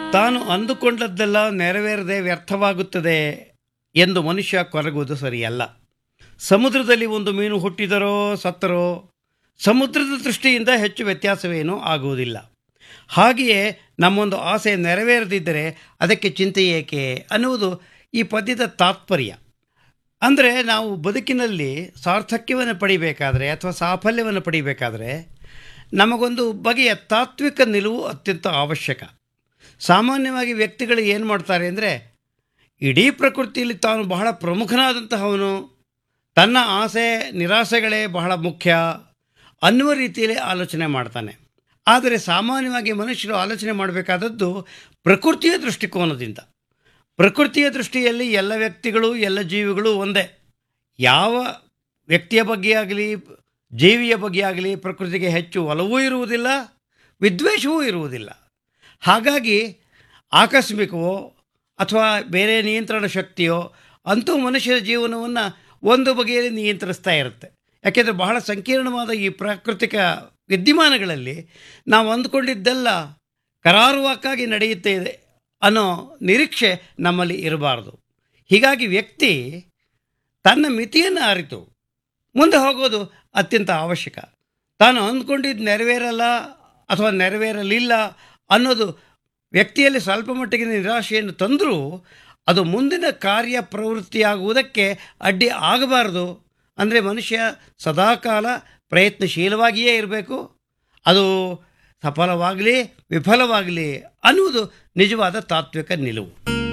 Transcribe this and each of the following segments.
ತಾನು ಅಂದುಕೊಂಡದ್ದೆಲ್ಲ ನೆರವೇರದೆ ವ್ಯರ್ಥವಾಗುತ್ತದೆ ಎಂದು ಮನುಷ್ಯ ಕೊರಗುವುದು ಸರಿಯಲ್ಲ ಸಮುದ್ರದಲ್ಲಿ ಒಂದು ಮೀನು ಹುಟ್ಟಿದರೋ ಸತ್ತರೋ ಸಮುದ್ರದ ದೃಷ್ಟಿಯಿಂದ ಹೆಚ್ಚು ವ್ಯತ್ಯಾಸವೇನೂ ಆಗುವುದಿಲ್ಲ ಹಾಗೆಯೇ ನಮ್ಮೊಂದು ಆಸೆ ನೆರವೇರದಿದ್ದರೆ ಅದಕ್ಕೆ ಚಿಂತೆ ಏಕೆ ಅನ್ನುವುದು ಈ ಪದ್ಯದ ತಾತ್ಪರ್ಯ ಅಂದರೆ ನಾವು ಬದುಕಿನಲ್ಲಿ ಸಾರ್ಥಕ್ಯವನ್ನು ಪಡಿಬೇಕಾದರೆ ಅಥವಾ ಸಾಫಲ್ಯವನ್ನು ಪಡಿಬೇಕಾದರೆ ನಮಗೊಂದು ಬಗೆಯ ತಾತ್ವಿಕ ನಿಲುವು ಅತ್ಯಂತ ಅವಶ್ಯಕ ಸಾಮಾನ್ಯವಾಗಿ ವ್ಯಕ್ತಿಗಳು ಏನು ಮಾಡ್ತಾರೆ ಅಂದರೆ ಇಡೀ ಪ್ರಕೃತಿಯಲ್ಲಿ ತಾನು ಬಹಳ ಪ್ರಮುಖನಾದಂತಹವನು ತನ್ನ ಆಸೆ ನಿರಾಸೆಗಳೇ ಬಹಳ ಮುಖ್ಯ ಅನ್ನುವ ರೀತಿಯಲ್ಲಿ ಆಲೋಚನೆ ಮಾಡ್ತಾನೆ ಆದರೆ ಸಾಮಾನ್ಯವಾಗಿ ಮನುಷ್ಯರು ಆಲೋಚನೆ ಮಾಡಬೇಕಾದದ್ದು ಪ್ರಕೃತಿಯ ದೃಷ್ಟಿಕೋನದಿಂದ ಪ್ರಕೃತಿಯ ದೃಷ್ಟಿಯಲ್ಲಿ ಎಲ್ಲ ವ್ಯಕ್ತಿಗಳು ಎಲ್ಲ ಜೀವಿಗಳು ಒಂದೇ ಯಾವ ವ್ಯಕ್ತಿಯ ಬಗ್ಗೆ ಆಗಲಿ ಜೀವಿಯ ಬಗ್ಗೆ ಆಗಲಿ ಪ್ರಕೃತಿಗೆ ಹೆಚ್ಚು ಒಲವೂ ಇರುವುದಿಲ್ಲ ವಿದ್ವೇಷವೂ ಇರುವುದಿಲ್ಲ ಹಾಗಾಗಿ ಆಕಸ್ಮಿಕವೋ ಅಥವಾ ಬೇರೆ ನಿಯಂತ್ರಣ ಶಕ್ತಿಯೋ ಅಂತೂ ಮನುಷ್ಯರ ಜೀವನವನ್ನು ಒಂದು ಬಗೆಯಲ್ಲಿ ನಿಯಂತ್ರಿಸ್ತಾ ಇರುತ್ತೆ ಯಾಕೆಂದರೆ ಬಹಳ ಸಂಕೀರ್ಣವಾದ ಈ ಪ್ರಾಕೃತಿಕ ವಿದ್ಯಮಾನಗಳಲ್ಲಿ ನಾವು ಅಂದ್ಕೊಂಡಿದ್ದೆಲ್ಲ ಕರಾರುವಾಕ್ಕಾಗಿ ನಡೆಯುತ್ತೆ ಇದೆ ಅನ್ನೋ ನಿರೀಕ್ಷೆ ನಮ್ಮಲ್ಲಿ ಇರಬಾರ್ದು ಹೀಗಾಗಿ ವ್ಯಕ್ತಿ ತನ್ನ ಮಿತಿಯನ್ನು ಅರಿತು ಮುಂದೆ ಹೋಗೋದು ಅತ್ಯಂತ ಅವಶ್ಯಕ ತಾನು ಅಂದ್ಕೊಂಡಿದ್ದು ನೆರವೇರಲ್ಲ ಅಥವಾ ನೆರವೇರಲಿಲ್ಲ ಅನ್ನೋದು ವ್ಯಕ್ತಿಯಲ್ಲಿ ಸ್ವಲ್ಪ ಮಟ್ಟಿಗೆ ನಿರಾಶೆಯನ್ನು ತಂದರೂ ಅದು ಮುಂದಿನ ಕಾರ್ಯ ಪ್ರವೃತ್ತಿಯಾಗುವುದಕ್ಕೆ ಅಡ್ಡಿ ಆಗಬಾರದು ಅಂದರೆ ಮನುಷ್ಯ ಸದಾಕಾಲ ಪ್ರಯತ್ನಶೀಲವಾಗಿಯೇ ಇರಬೇಕು ಅದು ಸಫಲವಾಗಲಿ ವಿಫಲವಾಗಲಿ ಅನ್ನುವುದು ನಿಜವಾದ ತಾತ್ವಿಕ ನಿಲುವು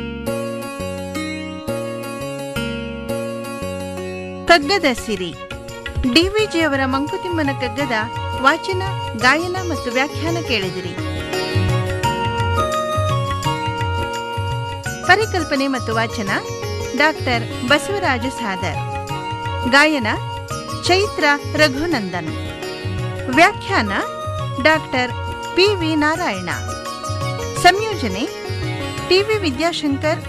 ಕಗ್ಗದ ಸಿರಿ ಡಿವಿಜಿಯವರ ಮಂಕುತಿಮ್ಮನ ಕಗ್ಗದ ವಾಚನ ಗಾಯನ ಮತ್ತು ವ್ಯಾಖ್ಯಾನ ಕೇಳಿದಿರಿ ಪರಿಕಲ್ಪನೆ ಮತ್ತು ವಾಚನ ಡಾಕ್ಟರ್ ಬಸವರಾಜ ಸಾದರ್ ಗಾಯನ ಚೈತ್ರ ರಘುನಂದನ್ ವ್ಯಾಖ್ಯಾನ ಡಾಕ್ಟರ್ ಪಿ ವಿ ನಾರಾಯಣ ಸಂಯೋಜನೆ ಟಿವಿ ವಿದ್ಯಾಶಂಕರ್